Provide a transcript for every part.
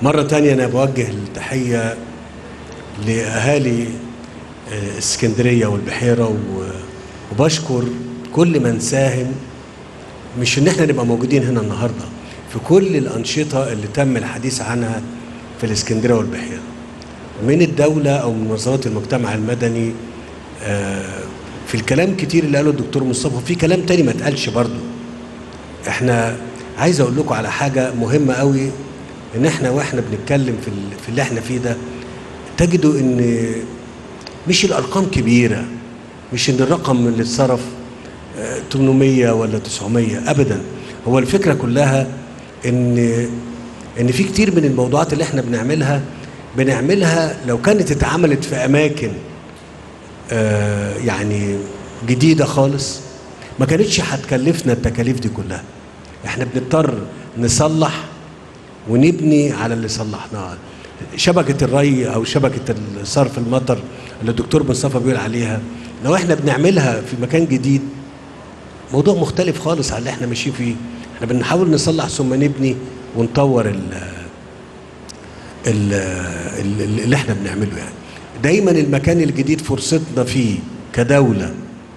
مرة تانية أنا بوجه التحية لأهالي آه، اسكندرية والبحيرة و- وبشكر كل من ساهم مش إن إحنا نبقى موجودين هنا النهاردة في كل الأنشطة اللي تم الحديث عنها في الإسكندرية والبحيرة من الدولة أو من منظمات المجتمع المدني آه، في الكلام كتير اللي قاله الدكتور مصطفى في كلام تاني ما اتقالش برضه احنا عايز اقول لكم على حاجه مهمه قوي ان احنا واحنا بنتكلم في ال- في اللي احنا فيه ده تجدوا ان مش الارقام كبيره مش ان الرقم اللي اتصرف آه، 800 ولا 900 ابدا هو الفكره كلها ان ان في كتير من الموضوعات اللي احنا بنعملها بنعملها لو كانت اتعملت في اماكن آه، يعني جديده خالص ما كانتش هتكلفنا التكاليف دي كلها احنا بنضطر نصلح ونبني على اللي صلحناه شبكة الري أو شبكة صرف المطر اللي الدكتور مصطفى بيقول عليها لو احنا بنعملها في مكان جديد موضوع مختلف خالص عن اللي احنا ماشيين فيه احنا بنحاول نصلح ثم نبني ونطور ال ال- ال- اللي احنا بنعمله يعني دايما المكان الجديد فرصتنا فيه كدولة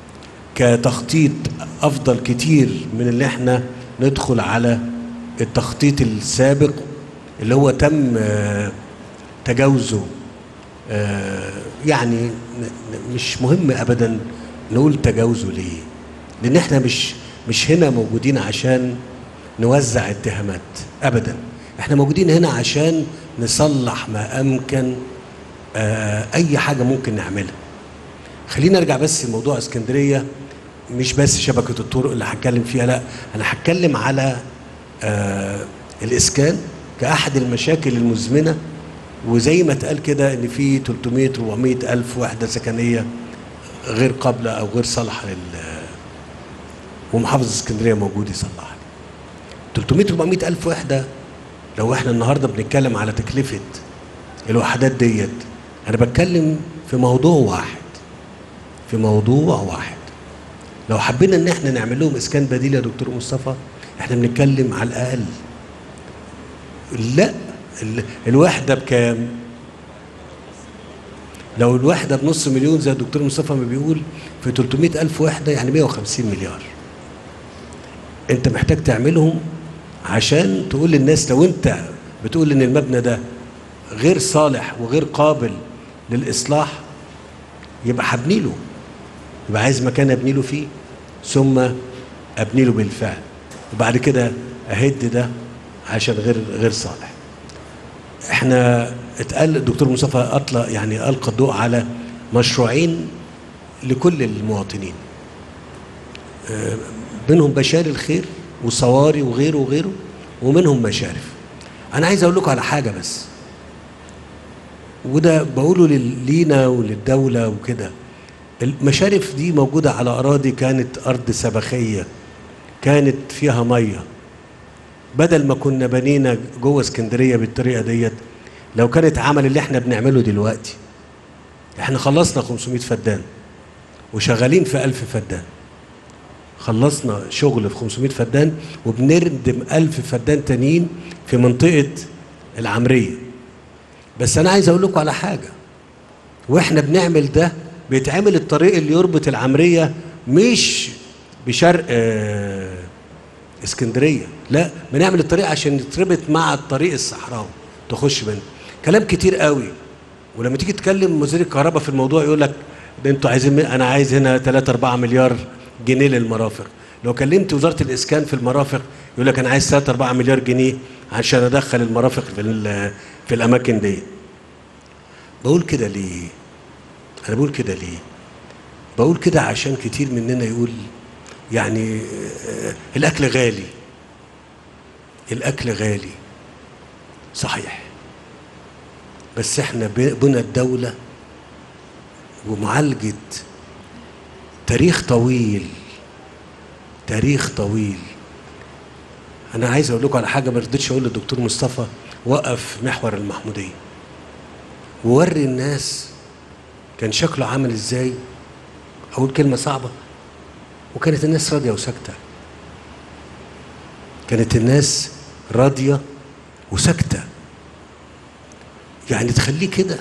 كتخطيط افضل كتير من اللي احنا ندخل على التخطيط السابق اللي هو تم آه، تجاوزه آه، يعني ن- ن- مش مهم ابدا نقول تجاوزه ليه لان احنا مش مش هنا موجودين عشان نوزع اتهامات ابدا احنا موجودين هنا عشان نصلح ما امكن آه، اي حاجه ممكن نعملها خلينا ارجع بس لموضوع اسكندريه مش بس شبكه الطرق اللي هتكلم فيها لا انا هتكلم على آه الاسكان كاحد المشاكل المزمنه وزي ما اتقال كده ان في 300 400 الف وحده سكنيه غير قابله او غير صالحه لل ومحافظه اسكندريه موجود يصلحها 300 400 الف وحده لو احنا النهارده بنتكلم على تكلفه الوحدات ديت انا بتكلم في موضوع واحد في موضوع واحد لو حبينا ان احنا نعمل لهم اسكان بديل يا دكتور مصطفى احنا بنتكلم على الاقل لا ال- الوحده بكام لو الوحده بنص مليون زي الدكتور مصطفى ما بيقول في 300 الف وحده يعني 150 مليار انت محتاج تعملهم عشان تقول للناس لو انت بتقول ان المبنى ده غير صالح وغير قابل للاصلاح يبقى هبني له يبقى عايز مكان ابني له فيه ثم ابني له بالفعل وبعد كده اهد ده عشان غير غير صالح احنا اتقال الدكتور مصطفى اطلق يعني القى الضوء على مشروعين لكل المواطنين آه، منهم بشار الخير وصواري وغيره وغيره ومنهم مشارف انا عايز اقول لكم على حاجه بس وده بقوله لل- لينا وللدوله وكده المشارف دي موجوده على اراضي كانت ارض سبخيه كانت فيها ميه بدل ما كنا بنينا جوه اسكندريه بالطريقه ديت لو كانت عمل اللي احنا بنعمله دلوقتي احنا خلصنا 500 فدان وشغالين في 1000 فدان خلصنا شغل في 500 فدان وبنردم 1000 فدان تانيين في منطقه العمريه بس انا عايز اقول لكم على حاجه واحنا بنعمل ده بيتعمل الطريق اللي يربط العمريه مش بشرق آه، اسكندريه لا بنعمل الطريق عشان يتربط مع الطريق الصحراوي تخش منه كلام كتير قوي ولما تيجي تكلم وزير الكهرباء في الموضوع يقول لك ده انتوا عايزين من- انا عايز هنا 3 4 مليار جنيه للمرافق لو كلمت وزاره الاسكان في المرافق يقول لك انا عايز 3 4 مليار جنيه عشان ادخل المرافق في ال- في الاماكن دي بقول كده ليه انا بقول كده ليه بقول كده عشان كتير مننا يقول يعني آه، الاكل غالي الاكل غالي صحيح بس احنا ب- بنا الدولة ومعالجة تاريخ طويل تاريخ طويل انا عايز اقول لكم على حاجه ما رضيتش اقول للدكتور مصطفى وقف محور المحموديه ووري الناس كان شكله عامل ازاي اقول كلمه صعبه وكانت الناس راضيه وساكته كانت الناس راضيه وساكته يعني تخليه كده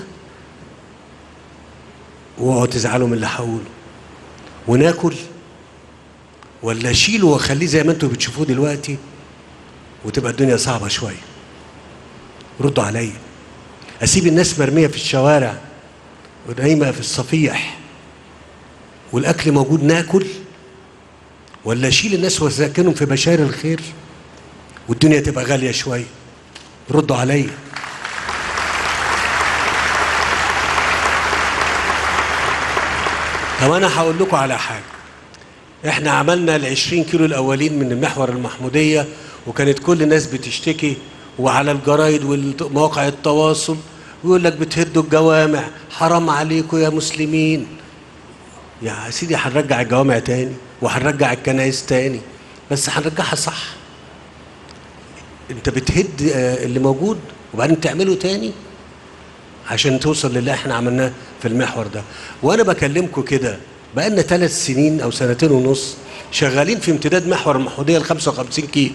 واوعوا تزعلوا من اللي هقوله وناكل ولا اشيله واخليه زي ما انتم بتشوفوه دلوقتي وتبقى الدنيا صعبه شويه ردوا عليا اسيب الناس مرميه في الشوارع ونايمه في الصفيح والاكل موجود ناكل ولا اشيل الناس واسكنهم في بشاير الخير والدنيا تبقى غاليه شويه ردوا عليا طب انا هقول لكم على حاجه احنا عملنا ال 20 كيلو الاولين من المحور المحموديه وكانت كل الناس بتشتكي وعلى الجرايد ومواقع التواصل ويقول لك بتهدوا الجوامع حرام عليكم يا مسلمين يا سيدي هنرجع الجوامع تاني وهنرجع الكنائس تاني بس هنرجعها صح انت بتهد آه، اللي موجود وبعدين تعمله تاني عشان توصل للي احنا عملناه في المحور ده وانا بكلمكم كده بقالنا ثلاث سنين او سنتين ونص شغالين في امتداد محور المحموديه ل 55 كيلو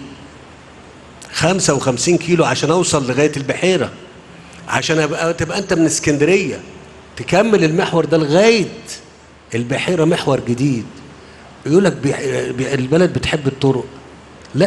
55 كيلو عشان اوصل لغايه البحيره عشان ابقى تبقى انت من اسكندريه تكمل المحور ده لغايه البحيره محور جديد يقول لك بي- بي- البلد بتحب الطرق لا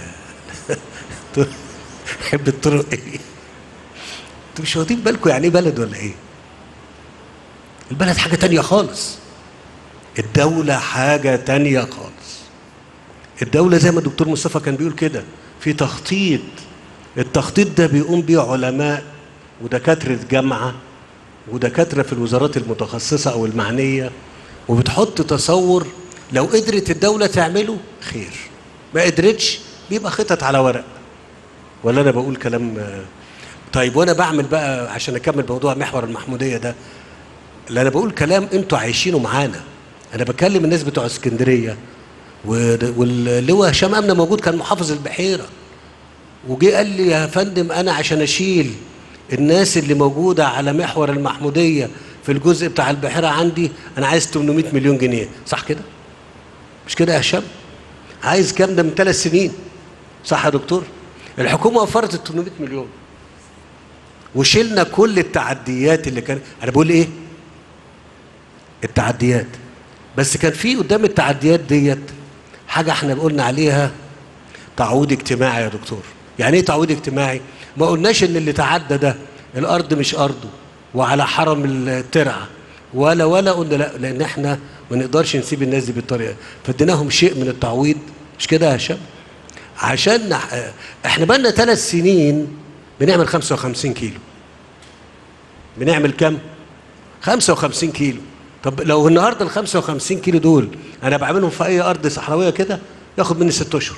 تحب الطرق ايه انتوا مش واخدين بالكم يعني ايه بلد ولا ايه البلد حاجه تانية خالص الدولة حاجة تانية خالص الدولة زي ما الدكتور مصطفى كان بيقول كده في تخطيط التخطيط ده بيقوم بيه علماء ودكاترة جامعة ودكاترة في الوزارات المتخصصة أو المعنية وبتحط تصور لو قدرت الدولة تعمله خير ما قدرتش بيبقى خطط على ورق ولا أنا بقول كلام آه، طيب وأنا بعمل بقى عشان أكمل موضوع محور المحمودية ده اللي انا بقول كلام انتوا عايشينه معانا انا بكلم الناس بتوع اسكندريه و- واللواء هشام امنه موجود كان محافظ البحيره وجي قال لي يا فندم انا عشان اشيل الناس اللي موجوده على محور المحموديه في الجزء بتاع البحيره عندي انا عايز 800 مليون جنيه صح كده مش كده يا هشام عايز كام ده من ثلاث سنين صح يا دكتور الحكومه وفرت ال 800 مليون وشلنا كل التعديات اللي كان انا بقول ايه التعديات بس كان في قدام التعديات ديت حاجه احنا قلنا عليها تعويض اجتماعي يا دكتور يعني ايه تعويض اجتماعي ما قلناش ان اللي تعدى ده الارض مش ارضه وعلى حرم الترعه ولا ولا قلنا لا لان احنا ما نقدرش نسيب الناس دي بالطريقه فاديناهم شيء من التعويض مش كده يا هشام عشان نح- احنا بقالنا ثلاث سنين بنعمل 55 كيلو بنعمل كام 55 كيلو طب لو النهارده ال 55 كيلو دول انا بعملهم في اي ارض صحراويه كده ياخد مني ست اشهر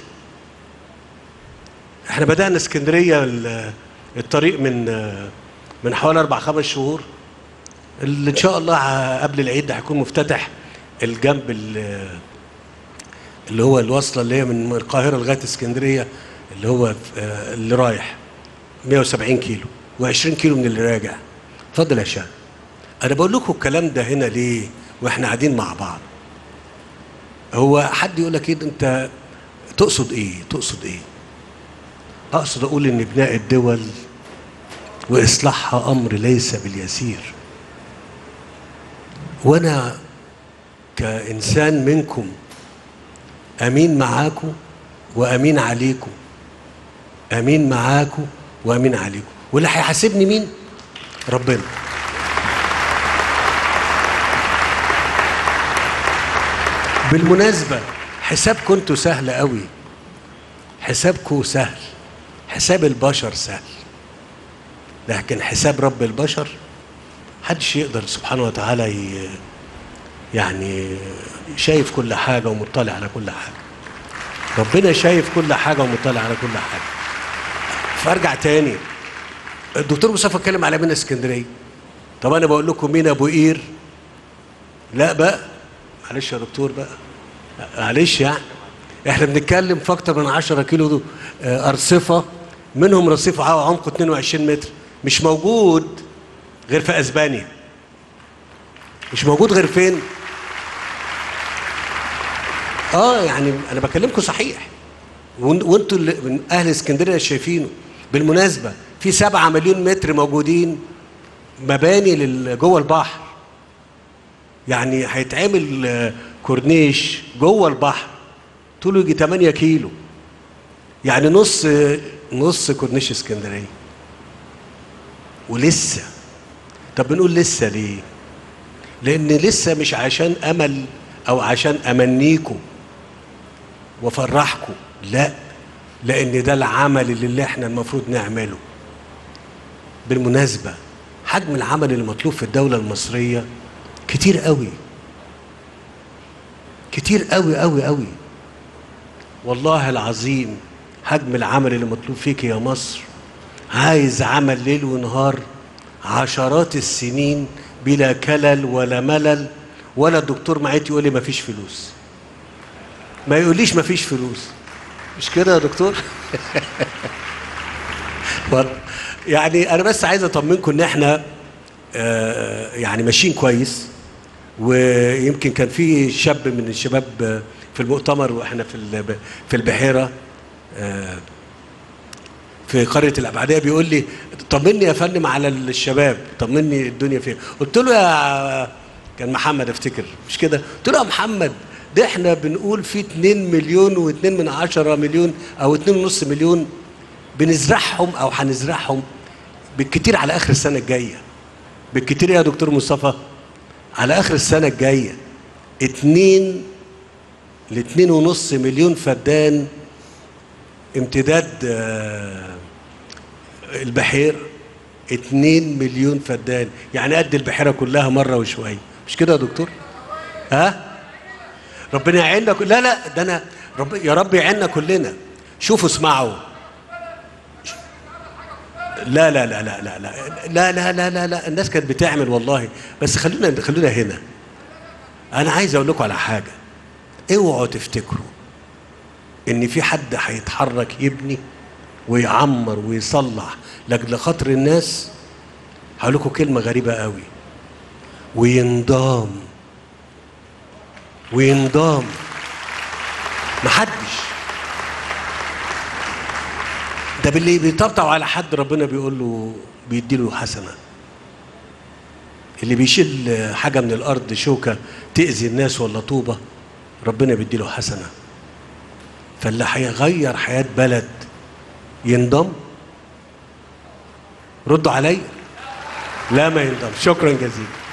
احنا بدانا اسكندريه ال- الطريق من من حوالي اربع خمس شهور اللي ان شاء الله ع- قبل العيد هيكون مفتتح الجنب ال- اللي هو الوصله اللي هي من القاهره لغايه اسكندريه اللي هو آه، اللي رايح 170 كيلو و20 كيلو من اللي راجع اتفضل يا هشام انا بقول لكم الكلام ده هنا ليه واحنا قاعدين مع بعض هو حد يقول لك ايه ده انت تقصد ايه تقصد ايه اقصد اقول ان بناء الدول واصلاحها امر ليس باليسير وانا كانسان منكم امين معاكم وامين عليكم امين معاكم وامين عليكم واللي هيحاسبني مين ربنا بالمناسبة حسابكم انتوا سهل قوي حسابكم سهل حساب البشر سهل لكن حساب رب البشر محدش يقدر سبحانه وتعالى ي... يعني شايف كل حاجة ومطلع على كل حاجة ربنا شايف كل حاجة ومطلع على كل حاجة فارجع تاني الدكتور مصطفى اتكلم على مينا اسكندرية طب انا بقول لكم مين ابو قير لا بقى معلش يا دكتور بقى معلش يعني احنا بنتكلم في اكتر من 10 كيلو دو آه، ارصفه منهم رصيف عمقه 22 متر مش موجود غير في اسبانيا مش موجود غير فين اه يعني انا بكلمكم صحيح وان- وانتوا اللي من اهل اسكندريه شايفينه بالمناسبه في 7 مليون متر موجودين مباني لل- جوه البحر يعني هيتعمل آه، كورنيش جوه البحر طوله يجي 8 كيلو يعني نص نص كورنيش اسكندريه ولسه طب بنقول لسه ليه لان لسه مش عشان امل او عشان امنيكم وافرحكم لا لان ده العمل اللي احنا المفروض نعمله بالمناسبه حجم العمل المطلوب في الدوله المصريه كتير قوي كتير قوي قوي قوي والله العظيم حجم العمل اللي مطلوب فيك يا مصر عايز عمل ليل ونهار عشرات السنين بلا كلل ولا ملل ولا الدكتور معيت يقول لي مفيش فلوس ما يقوليش مفيش فلوس مش كده يا دكتور والله. يعني انا بس عايز اطمنكم ان احنا آه، يعني ماشيين كويس ويمكن كان في شاب من الشباب آه، في المؤتمر واحنا في الب- في البحيره آه، في قريه الابعديه بيقول لي طمني يا فندم على الشباب طمني الدنيا فين قلت له يا كان محمد افتكر مش كده قلت له يا محمد ده احنا بنقول في 2 مليون و2 من عشرة مليون او 2 ونص مليون بنزرعهم او هنزرعهم بالكتير على اخر السنه الجايه بالكتير يا دكتور مصطفى على اخر السنه الجايه اتنين لاتنين ونص مليون فدان امتداد آه، البحير اتنين مليون فدان يعني قد البحيره كلها مره وشويه مش كده يا دكتور ها ربنا يعيننا كل- لا لا ده انا رب يا رب يعيننا كلنا شوفوا اسمعوا لا لا لا لا لا لا لا لا لا لا, لا. الناس كانت بتعمل والله بس خلونا خلونا هنا انا عايز اقول لكم على حاجه اوعوا تفتكروا ان في حد هيتحرك يبني ويعمر ويصلح لاجل خاطر الناس هقول لكم كلمه غريبه قوي وينضام وينضام محدش ده باللي بيطبطب على حد ربنا بيقول له بيديله حسنه اللي بيشيل حاجه من الارض شوكه تاذي الناس ولا طوبه ربنا بيديله حسنه فاللي هيغير حياه بلد ينضم ردوا عليا لا ما ينضم شكرا جزيلا